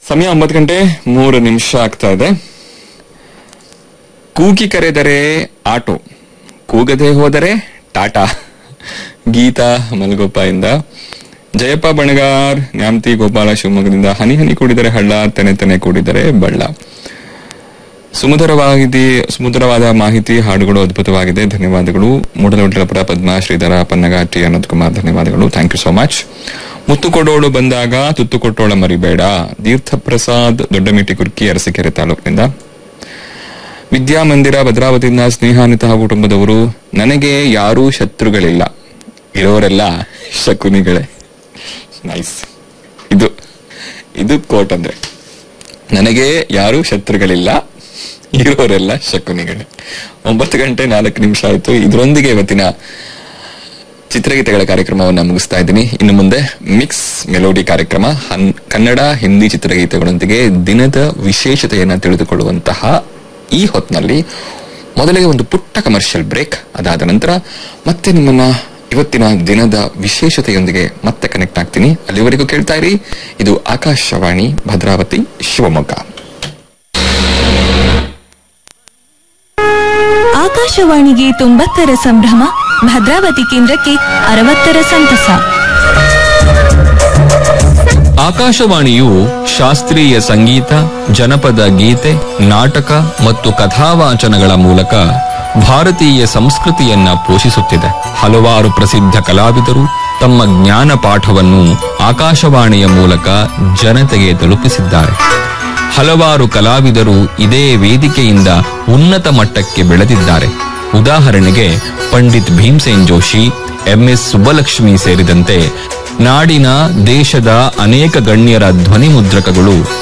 ಸಮಯ ಒಂಬತ್ತು ಗಂಟೆ ಮೂರು ನಿಮಿಷ ಆಗ್ತಾ ಇದೆ ಕೂಗಿ ಕರೆದರೆ ಆಟೋ ಕೂಗದೆ ಹೋದರೆ ಟಾಟಾ ಗೀತಾ ಮಲ್ಗೊಪ್ಪ ಇಂದ ಜಯಪ್ಪ ಬಣಗಾರ್ ನ್ಯಾಮತಿ ಗೋಪಾಲ ಶಿವಮೊಗ್ಗದಿಂದ ಹನಿ ಹನಿ ಕೂಡಿದರೆ ಹಳ್ಳ ತೆನೆ ತೆನೆ ಕೂಡಿದರೆ ಬಳ್ಳ ಸುಮಧುರವಾಗಿದೆ ಸುಮಧುರವಾದ ಮಾಹಿತಿ ಹಾಡುಗಳು ಅದ್ಭುತವಾಗಿದೆ ಧನ್ಯವಾದಗಳು ಮೂಡಲೊಡ್ಡಪುರ ಪದ್ಮ ಶ್ರೀಧರ ಪನ್ನಗ ಟಿ ಅನಂತ್ ಕುಮಾರ್ ಧನ್ಯವಾದಗಳು ಥ್ಯಾಂಕ್ ಯು ಸೋ ಮಚ್ ಮುತ್ತು ಕೊಡೋಳು ಬಂದಾಗ ತುತ್ತು ಕೊಟ್ಟೋಳ ಮರಿಬೇಡ ತೀರ್ಥ ಪ್ರಸಾದ್ ದೊಡ್ಡಮಿಟ್ಟಿ ಕುರ್ಕಿ ಅರಸೀಕೆರೆ ತಾಲೂಕಿನಿಂದ ವಿದ್ಯಾಮಂದಿರ ಭದ್ರಾವತಿಯಿಂದ ಸ್ನೇಹಾನ್ವಿತ ಹಾಗೂ ಕುಟುಂಬದವರು ನನಗೆ ಯಾರೂ ಶತ್ರುಗಳಿಲ್ಲ ಇರೋರೆಲ್ಲ ಶಕುನಿಗಳೇ ನೈಸ್ ಇದು ಇದು ಕೋಟ್ ಅಂದ್ರೆ ನನಗೆ ಯಾರೂ ಶತ್ರುಗಳಿಲ್ಲ ಇರೋರೆಲ್ಲ ಶಕುನಿಗಳೇ ಒಂಬತ್ತು ಗಂಟೆ ನಾಲ್ಕು ನಿಮಿಷ ಆಯ್ತು ಇದರೊಂದಿಗೆ ಇವತ್ತಿನ ಚಿತ್ರಗೀತೆಗಳ ಕಾರ್ಯಕ್ರಮವನ್ನು ಮುಗಿಸ್ತಾ ಇದ್ದೀನಿ ಇನ್ನು ಮುಂದೆ ಮಿಕ್ಸ್ ಮೆಲೋಡಿ ಕಾರ್ಯಕ್ರಮ ಹನ್- ಕನ್ನಡ ಹಿಂದಿ ಚಿತ್ರಗೀತೆಗಳೊಂದಿಗೆ ದಿನದ ವಿಶೇಷತೆಯನ್ನ ತಿಳಿದುಕೊಳ್ಳುವಂತಹ ಈ ಹೊತ್ತಿನಲ್ಲಿ ಮೊದಲಿಗೆ ಒಂದು ಪುಟ್ಟ ಕಮರ್ಷಿಯಲ್ ಬ್ರೇಕ್ ಅದಾದ ನಂತರ ಮತ್ತೆ ನಿಮ್ಮನ್ನ ಇವತ್ತಿನ ದಿನದ ವಿಶೇಷತೆಯೊಂದಿಗೆ ಮತ್ತೆ ಕನೆಕ್ಟ್ ಆಗ್ತೀನಿ ಅಲ್ಲಿವರೆಗೂ ಕೇಳ್ತಾ ಇರಿ ಇದು ಆಕಾಶವಾಣಿ ಭದ್ರಾವತಿ ಶಿವಮೊಗ್ಗ ಆಕಾಶವಾಣಿಗೆ ತೊಂಬತ್ತರ ಸಂಭ್ರಮ ಭದ್ರಾವತಿ ಕೇಂದ್ರಕ್ಕೆ ಅರವತ್ತರ ಸಂತಸ ಆಕಾಶವಾಣಿಯು ಶಾಸ್ತ್ರೀಯ ಸಂಗೀತ ಜನಪದ ಗೀತೆ ನಾಟಕ ಮತ್ತು ಕಥಾವಾಚನಗಳ ಮೂಲಕ ಭಾರತೀಯ ಸಂಸ್ಕೃತಿಯನ್ನ ಪೋಷಿಸುತ್ತಿದೆ ಹಲವಾರು ಪ್ರಸಿದ್ಧ ಕಲಾವಿದರು ತಮ್ಮ ಜ್ಞಾನ ಪಾಠವನ್ನು ಆಕಾಶವಾಣಿಯ ಮೂಲಕ ಜನತೆಗೆ ತಲುಪಿಸಿದ್ದಾರೆ ಹಲವಾರು ಕಲಾವಿದರು ಇದೇ ವೇದಿಕೆಯಿಂದ ಉನ್ನತ ಮಟ್ಟಕ್ಕೆ ಬೆಳೆದಿದ್ದಾರೆ ಉದಾಹರಣೆಗೆ ಪಂಡಿತ್ ಭೀಮ್ಸೇನ್ ಜೋಶಿ ಎಂಎಸ್ ಸುಬ್ಬಲಕ್ಷ್ಮಿ ಸೇರಿದಂತೆ ನಾಡಿನ ದೇಶದ ಅನೇಕ ಗಣ್ಯರ ಧ್ವನಿ ಮುದ್ರಕಗಳು